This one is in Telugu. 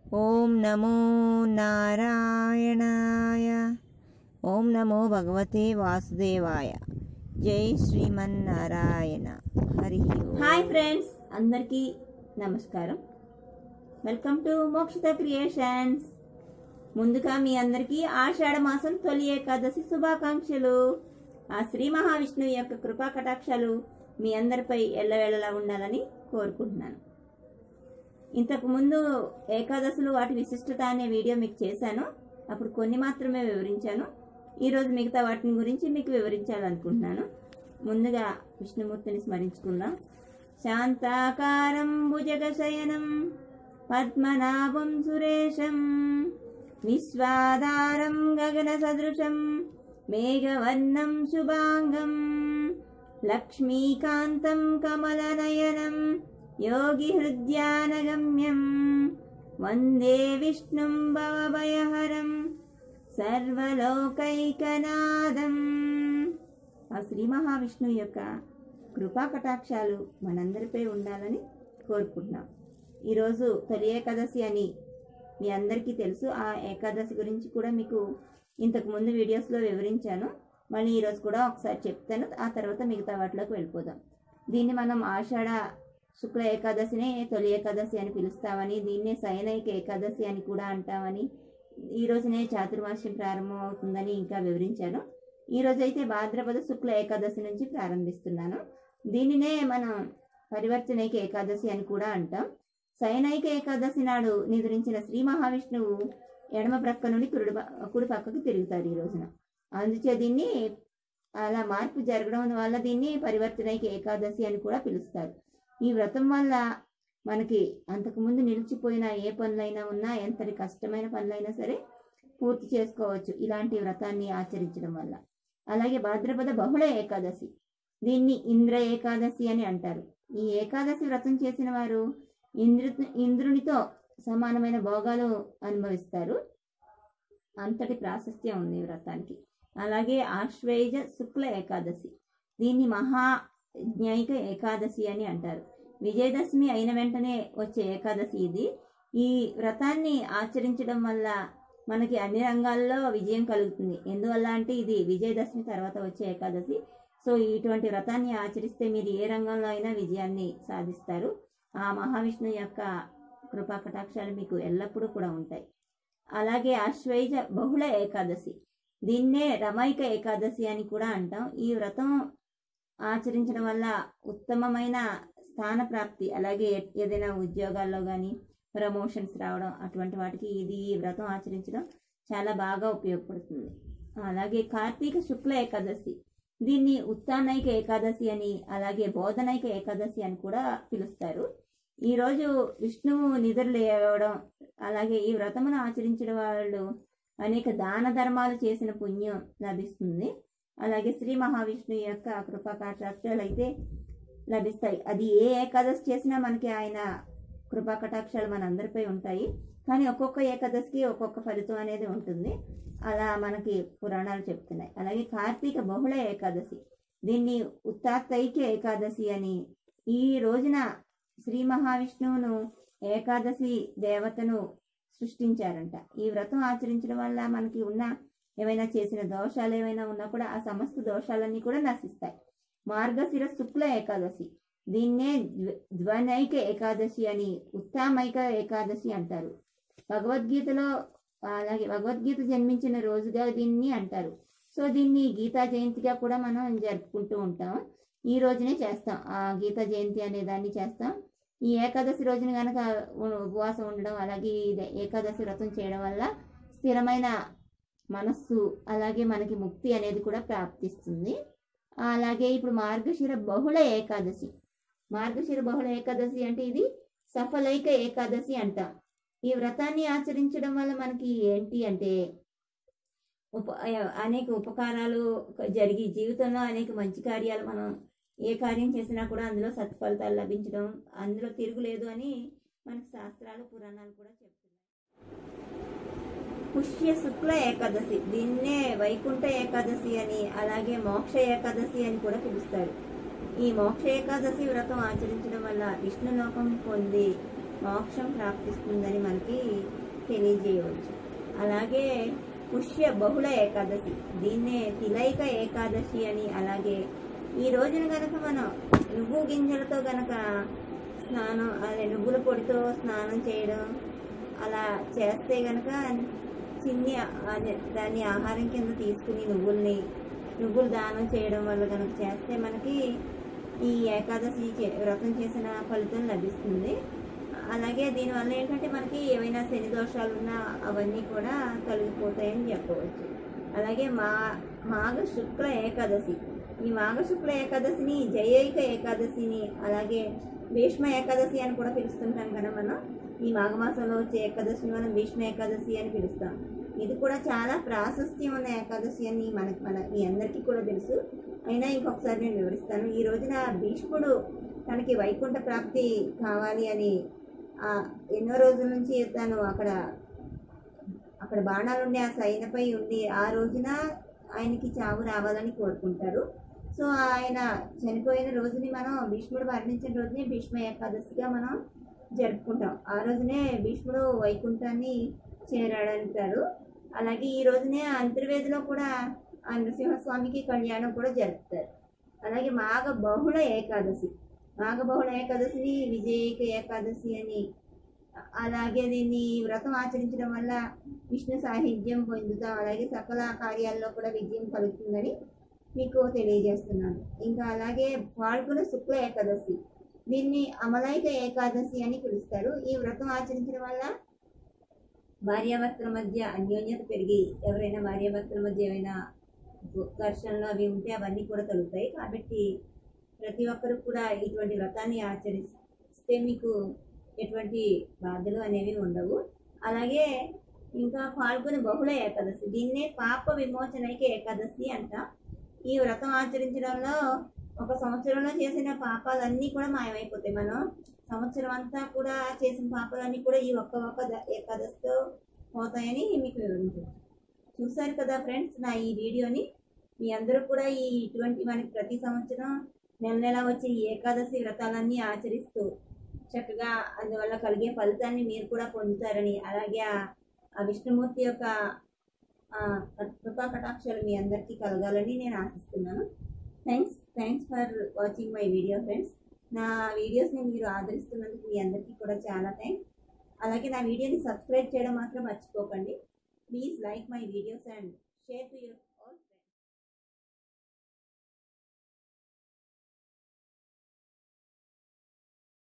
ఓం నమో నారాయణాయ ఓం నమో భగవతే వాసుదేవాయ జై శ్రీమన్నారాయణ హరి ఓం. హాయ్ ఫ్రెండ్స్ అందరికీ నమస్కారం వెల్కమ్ టు మోక్షిత క్రియేషన్స్ ముందుగా మీ అందరికీ ఆషాఢ మాసం తొలి ఏకాదశి శుభాకాంక్షలు ఆ శ్రీ మహావిష్ణువు యొక్క కృపా కటాక్షాలు మీ అందరిపై ఎల్లవేళలా ఉండాలని కోరుకుంటున్నాను ఇంతకు ముందు ఏకాదశులు వాటి విశిష్టత అనే వీడియో మీకు చేశాను అప్పుడు కొన్ని మాత్రమే వివరించాను ఈరోజు మిగతా వాటిని గురించి మీకు వివరించాలనుకుంటున్నాను ముందుగా విష్ణుమూర్తిని స్మరించుకుందాం శాంతాకారం భుజగశయనం పద్మనాభం సురేశం విశ్వాధారం గగన సదృశం మేఘవర్ణం శుభాంగం లక్ష్మీకాంతం కమలనయనం యోగి హృద్యానగమ్యం వందే విష్ణుం భవభయహరం సర్వలోకైకనాదం ఆ శ్రీ మహావిష్ణువు యొక్క కృపా కటాక్షాలు మనందరిపై ఉండాలని కోరుకుంటున్నాం ఈరోజు తొలి ఏకాదశి అని మీ అందరికీ తెలుసు ఆ ఏకాదశి గురించి కూడా మీకు ఇంతకు ముందు వీడియోస్లో వివరించాను మళ్ళీ ఈరోజు కూడా ఒకసారి చెప్తాను ఆ తర్వాత మిగతా వాటిలోకి వెళ్ళిపోదాం దీన్ని మనం ఆషాఢ శుక్ల ఏకాదశినే తొలి ఏకాదశి అని పిలుస్తామని దీన్నే సైనైక ఏకాదశి అని కూడా అంటామని ఈ రోజునే చాతుర్మాస్యం ప్రారంభం అవుతుందని ఇంకా వివరించాను ఈ రోజు అయితే భాద్రపద శుక్ల ఏకాదశి నుంచి ప్రారంభిస్తున్నాను దీనినే మనం పరివర్తనైక ఏకాదశి అని కూడా అంటాం సైనైక ఏకాదశి నాడు నిద్రించిన శ్రీ మహావిష్ణువు ఎడమ ప్రక్క నుండి కుడి ప- కుడి పక్కకు తిరుగుతారు ఈ రోజున అందుచే దీన్ని అలా మార్పు జరగడం వల్ల దీన్ని పరివర్తనైక ఏకాదశి అని కూడా పిలుస్తారు ఈ వ్రతం వల్ల మనకి అంతకుముందు నిలిచిపోయిన ఏ పనులైనా ఉన్నా ఎంతటి కష్టమైన పనులైనా సరే పూర్తి చేసుకోవచ్చు ఇలాంటి వ్రతాన్ని ఆచరించడం వల్ల అలాగే భాద్రపద బహుళ ఏకాదశి దీన్ని ఇంద్ర ఏకాదశి అని అంటారు ఈ ఏకాదశి వ్రతం చేసిన వారు ఇంద్రు ఇంద్రునితో సమానమైన భోగాలు అనుభవిస్తారు అంతటి ప్రాశస్త్యం ఉంది ఈ వ్రతానికి అలాగే ఆశ్వేజ శుక్ల ఏకాదశి దీన్ని మహాజ్ఞైక ఏకాదశి అని అంటారు విజయదశమి అయిన వెంటనే వచ్చే ఏకాదశి ఇది ఈ వ్రతాన్ని ఆచరించడం వల్ల మనకి అన్ని రంగాల్లో విజయం కలుగుతుంది ఎందువల్ల అంటే ఇది విజయదశమి తర్వాత వచ్చే ఏకాదశి సో ఇటువంటి వ్రతాన్ని ఆచరిస్తే మీరు ఏ రంగంలో అయినా విజయాన్ని సాధిస్తారు ఆ మహావిష్ణువు యొక్క కృపా కటాక్షాలు మీకు ఎల్లప్పుడూ కూడా ఉంటాయి అలాగే ఆశ్వయుజ బహుళ ఏకాదశి దీన్నే రమైక ఏకాదశి అని కూడా అంటాం ఈ వ్రతం ఆచరించడం వల్ల ఉత్తమమైన స్థాన ప్రాప్తి అలాగే ఏదైనా ఉద్యోగాల్లో కానీ ప్రమోషన్స్ రావడం అటువంటి వాటికి ఇది ఈ వ్రతం ఆచరించడం చాలా బాగా ఉపయోగపడుతుంది అలాగే కార్తీక శుక్ల ఏకాదశి దీన్ని ఉత్తానైక ఏకాదశి అని అలాగే బోధనైక ఏకాదశి అని కూడా పిలుస్తారు ఈ రోజు విష్ణువు నిద్ర లేవడం అలాగే ఈ వ్రతమును ఆచరించిన వాళ్ళు అనేక దాన ధర్మాలు చేసిన పుణ్యం లభిస్తుంది అలాగే శ్రీ మహావిష్ణువు యొక్క కృపా కటాక్షాలు అయితే లభిస్తాయి అది ఏ ఏకాదశి చేసినా మనకి ఆయన కృపా కటాక్షాలు మన అందరిపై ఉంటాయి కానీ ఒక్కొక్క ఏకాదశికి ఒక్కొక్క ఫలితం అనేది ఉంటుంది అలా మనకి పురాణాలు చెప్తున్నాయి అలాగే కార్తీక బహుళ ఏకాదశి దీన్ని ఉత్తాత్తైక్య ఏకాదశి అని ఈ రోజున శ్రీ మహావిష్ణువును ఏకాదశి దేవతను సృష్టించారంట ఈ వ్రతం ఆచరించడం వల్ల మనకి ఉన్న ఏమైనా చేసిన దోషాలు ఏమైనా ఉన్నా కూడా ఆ సమస్త దోషాలన్నీ కూడా నశిస్తాయి మార్గశిర శుక్ల ఏకాదశి దీన్నే ద్వ- ద్వనైక ఏకాదశి అని ఉత్తామైక ఏకాదశి అంటారు భగవద్గీతలో అలాగే భగవద్గీత జన్మించిన రోజుగా దీన్ని అంటారు సో దీన్ని గీతా జయంతిగా కూడా మనం జరుపుకుంటూ ఉంటాం ఈ రోజునే చేస్తాం ఆ గీతా జయంతి అనే దాన్ని చేస్తాం ఈ ఏకాదశి రోజున కనుక ఉపవాసం ఉండడం అలాగే ఈ ఏకాదశి వ్రతం చేయడం వల్ల స్థిరమైన మనస్సు అలాగే మనకి ముక్తి అనేది కూడా ప్రాప్తిస్తుంది అలాగే ఇప్పుడు మార్గశిర బహుళ ఏకాదశి మార్గశిర బహుళ ఏకాదశి అంటే ఇది సఫలైక ఏకాదశి అంటాం ఈ వ్రతాన్ని ఆచరించడం వల్ల మనకి ఏంటి అంటే ఉప అనేక ఉపకారాలు జరిగి జీవితంలో అనేక మంచి కార్యాలు మనం ఏ కార్యం చేసినా కూడా అందులో సత్ఫలితాలు లభించడం అందులో తిరుగులేదు అని మనకి శాస్త్రాలు పురాణాలు కూడా చెప్తున్నాయి పుష్య శుక్ల ఏకాదశి దీన్నే వైకుంఠ ఏకాదశి అని అలాగే మోక్ష ఏకాదశి అని కూడా పిలుస్తారు ఈ మోక్ష ఏకాదశి వ్రతం ఆచరించడం వల్ల విష్ణులోకం పొంది మోక్షం ప్రాప్తిస్తుందని మనకి తెలియజేయవచ్చు అలాగే పుష్య బహుళ ఏకాదశి దీన్నే తిలైక ఏకాదశి అని అలాగే ఈ రోజున కనుక మనం నువ్వు గింజలతో కనుక స్నానం అదే నువ్వుల పొడితో స్నానం చేయడం అలా చేస్తే కనుక చిన్ని అదే దాన్ని ఆహారం కింద తీసుకుని నువ్వుల్ని నువ్వులు దానం చేయడం వల్ల కనుక చేస్తే మనకి ఈ ఏకాదశి చే- వ్రతం చేసిన ఫలితం లభిస్తుంది అలాగే దీనివల్ల ఏంటంటే మనకి ఏవైనా శని దోషాలు ఉన్నా అవన్నీ కూడా తొలగిపోతాయని చెప్పవచ్చు అలాగే మా మాఘ శుక్ల ఏకాదశి ఈ మాఘ శుక్ల ఏకాదశిని జయైక ఏకాదశిని అలాగే భీష్మ ఏకాదశి అని కూడా పిలుస్తుంటాం కదా మనం ఈ మాఘమాసంలో వచ్చే ఏకాదశిని మనం భీష్మ ఏకాదశి అని పిలుస్తాం ఇది కూడా చాలా ప్రాశస్త్యం ఉన్న ఏకాదశి అని మనకి మన మీ అందరికీ కూడా తెలుసు అయినా ఇంకొకసారి నేను వివరిస్తాను ఈ రోజున భీష్ముడు తనకి వైకుంఠ ప్రాప్తి కావాలి అని ఆ ఎన్నో రోజుల నుంచి తను అక్కడ అక్కడ బాణాలు ఉండి ఆ సైన్యపై ఉండి ఆ రోజున ఆయనకి చావు రావాలని కోరుకుంటారు సో ఆయన చనిపోయిన రోజుని మనం భీష్ముడు మరణించిన రోజునే భీష్మ ఏకాదశిగా మనం జరుపుకుంటాం ఆ రోజునే భీష్ముడు వైకుంఠాన్ని చేరాడంటారు అలాగే ఈ రోజునే అంతర్వేదిలో కూడా ఆ నృసింహస్వామికి కళ్యాణం కూడా జరుపుతారు అలాగే మాఘ బహుళ ఏకాదశి మాఘ బహుళ ఏకాదశిని విజయక ఏకాదశి అని అలాగే దీన్ని వ్రతం ఆచరించడం వల్ల విష్ణు సాహిత్యం పొందుతాం అలాగే సకల కార్యాల్లో కూడా విజయం కలుగుతుందని మీకు తెలియజేస్తున్నాను ఇంకా అలాగే పాల్గొన శుక్ల ఏకాదశి దీన్ని అమలైక ఏకాదశి అని పిలుస్తారు ఈ వ్రతం ఆచరించడం వల్ల భార్యాభర్తల మధ్య అన్యోన్యత పెరిగి ఎవరైనా భార్యాభర్తల మధ్య ఏమైనా ఘర్షణలు అవి ఉంటే అవన్నీ కూడా తొలుగుతాయి కాబట్టి ప్రతి ఒక్కరు కూడా ఇటువంటి వ్రతాన్ని ఆచరిస్తే మీకు ఎటువంటి బాధలు అనేవి ఉండవు అలాగే ఇంకా పాల్గొన బహుళ ఏకాదశి దీన్నే పాప విమోచనైక ఏకాదశి అంట ఈ వ్రతం ఆచరించడంలో ఒక సంవత్సరంలో చేసిన పాపాలన్నీ కూడా మాయమైపోతాయి మనం సంవత్సరం అంతా కూడా చేసిన పాపాలన్నీ కూడా ఈ ఒక్క ఒక్క ద- ఏకాదశితో పోతాయని మీకు వివరించాను చూశారు కదా ఫ్రెండ్స్ నా ఈ వీడియోని మీ అందరూ కూడా ఈ ఇటువంటి మనకి ప్రతి సంవత్సరం నెల నెల వచ్చే ఈ ఏకాదశి వ్రతాలన్నీ ఆచరిస్తూ చక్కగా అందువల్ల కలిగే ఫలితాన్ని మీరు కూడా పొందుతారని అలాగే ఆ- ఆ విష్ణుమూర్తి యొక్క ఆ, కృపా కటాక్షాలు మీ అందరికీ కలగాలని నేను ఆశిస్తున్నాను thanks thanks for watching my video friends నా వీడియోస్ని మీరు ఆదరిస్తున్నందుకు మీ అందరికీ కూడా చాలా థ్యాంక్స్ అలాగే నా వీడియోని సబ్స్క్రైబ్ చేయడం మాత్రం మర్చిపోకండి please like my videos and share to your